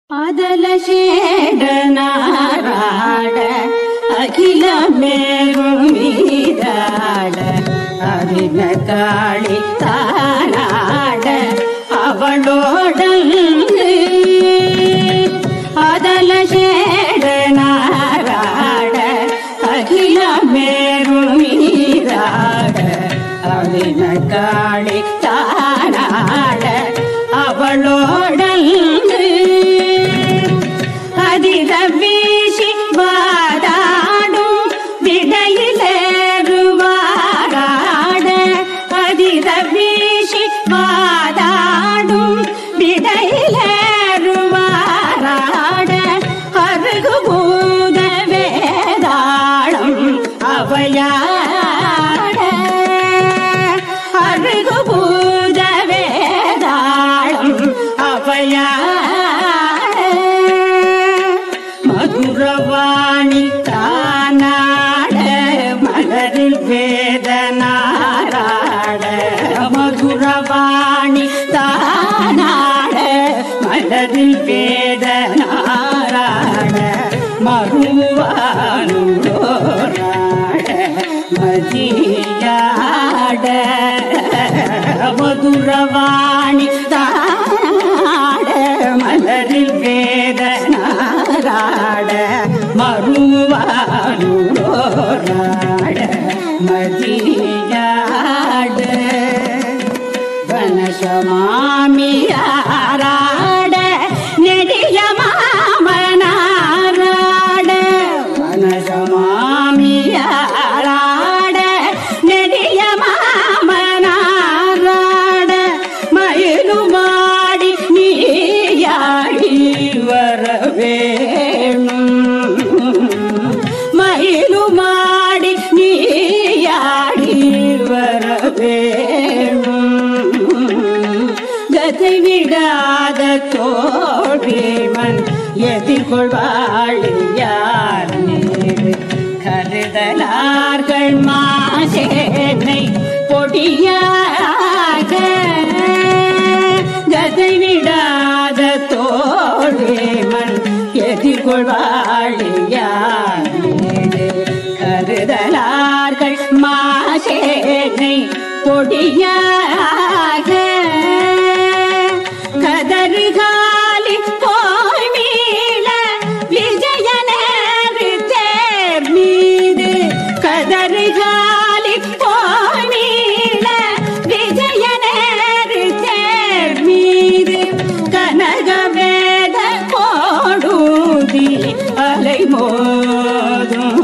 ಅದಲ ಶೇಡನಾರಾಡ ಅಖಿಲ ಮೇರು ಮೀದಾಡ ಅರಿನ ಕಾಳಿ ತಾನಾಡ ಅವಳೋಡಲ್ ಅದಲ ಶೇಡನಾರಾಡ ಅಖಿಲ ಮೇರು ಮೀದಾಡ ಅರಿನ ಕಾಳಿ ತಾನಾಡ அவளோடல் அதிர வீசி வாதாடும் விடையிலேறுவாராட அதிர வீசி வாதாடும் விடையிலேறுவாராட அருகு பூத வேதாளம் அவையாட அருகு பூத வேதாளம் அவையாட மதுரவாணி தானாட மலரில் வேதனாராட மதுரவாணி தானாட மலரில் வேதனாராட மறுவானோராட மதியாட மதுரவாணி தாட மலரில் வேதனாராட மறுவானோராட மதியாட வனசமாமியாராட நெடிய மாமனாராட வனசமாமியாராட நெடிய மாமனாராட மயிலுமாடி நீயாடி வர வேணும் மயிலுமாடி நீயாடி வர வேணும் கதை விடாத தோழிமன் எதிர்கொள்வாழியார் நீர் கருதலார்கள் மாசேனை பொடியாக கதை விடாத தோழிமன் எதிர்கொள்வாழியார் நீர் கருதலார்கள் மாசேனை பொடியாக கதறுகாலி போய் மீள விஜயனரு தேர் மீது கதறுகாலி போய் மீள விஜயனரு தேர் மீது கனக வேத கோடூதி அலை மோதும்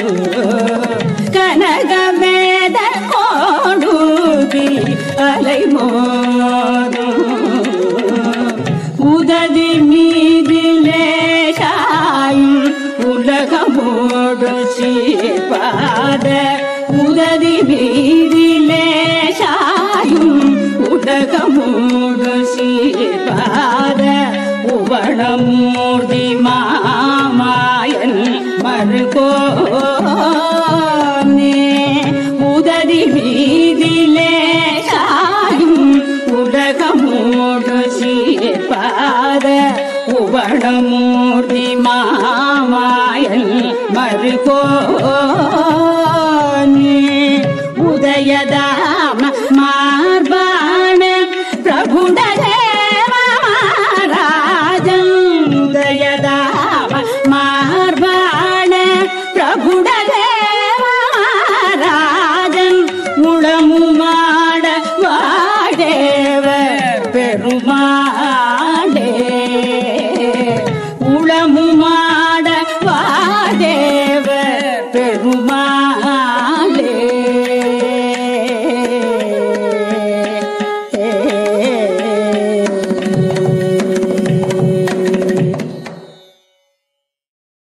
கனக வேத கோடூதி அலை மோதும் உதவி மீதிலே சாயும் உலகமோடு சீர்பாத உதவி மீதிலே சாயும் உலகமோடு சீர்பாத உவளமூர்த்தி மாமாயன் மறுகோனே உதவி மீதிலே சாயும் உலகமோடு சீர்பாத உவளமூர்த்தி மாமாயன் மறுகோனே உதயதா